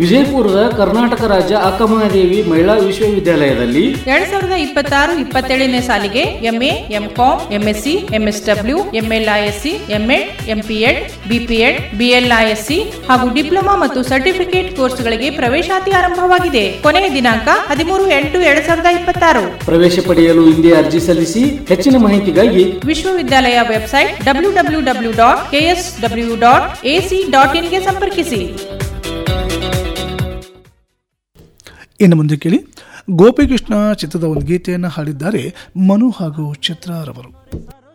ವಿಜಯಪುರದ ಕರ್ನಾಟಕ ರಾಜ್ಯ ಅಕ್ಕಮಹಾದೇವಿ ಮಹಿಳಾ ವಿಶ್ವವಿದ್ಯಾಲಯದಲ್ಲಿ ಎರಡ್ ಸಾವಿರದ ಇಪ್ಪತ್ತಾರು ಇಪ್ಪತ್ತೇಳನೇ ಸಾಲಿಗೆ MA MCom MSc MSW MLISc MEd MPEd BPEd BLISc ಹಾಗೂ ಡಿಪ್ಲೊಮಾ ಮತ್ತು ಸರ್ಟಿಫಿಕೇಟ್ ಕೋರ್ಸ್ಗಳಿಗೆ ಪ್ರವೇಶಾತಿ ಆರಂಭವಾಗಿದೆ ಕೊನೆಯ ದಿನಾಂಕ ಹದಿಮೂರು ಎಂಟು ಎರಡ್ ಸಾವಿರದ ಇಪ್ಪತ್ತಾರು ಪ್ರವೇಶ ಪಡೆಯಲು ಹಿಂದೆ ಅರ್ಜಿ ಸಲ್ಲಿಸಿ ಹೆಚ್ಚಿನ ಮಾಹಿತಿಗಾಗಿ ವಿಶ್ವವಿದ್ಯಾಲಯ website W W W dot KS W dot AC dot ಇನ್ಗೆ ಸಂಪರ್ಕಿಸಿ ಇನ್ನು ಮುಂದೆ ಕೇಳಿ ಗೋಪಿಕೃಷ್ಣ ಚಿತ್ರದ ಒಂದು ಗೀತೆಯನ್ನು ಹಾಡಿದ್ದಾರೆ ಮನು ಹಾಗೂ ಚಿತ್ರಾರವರು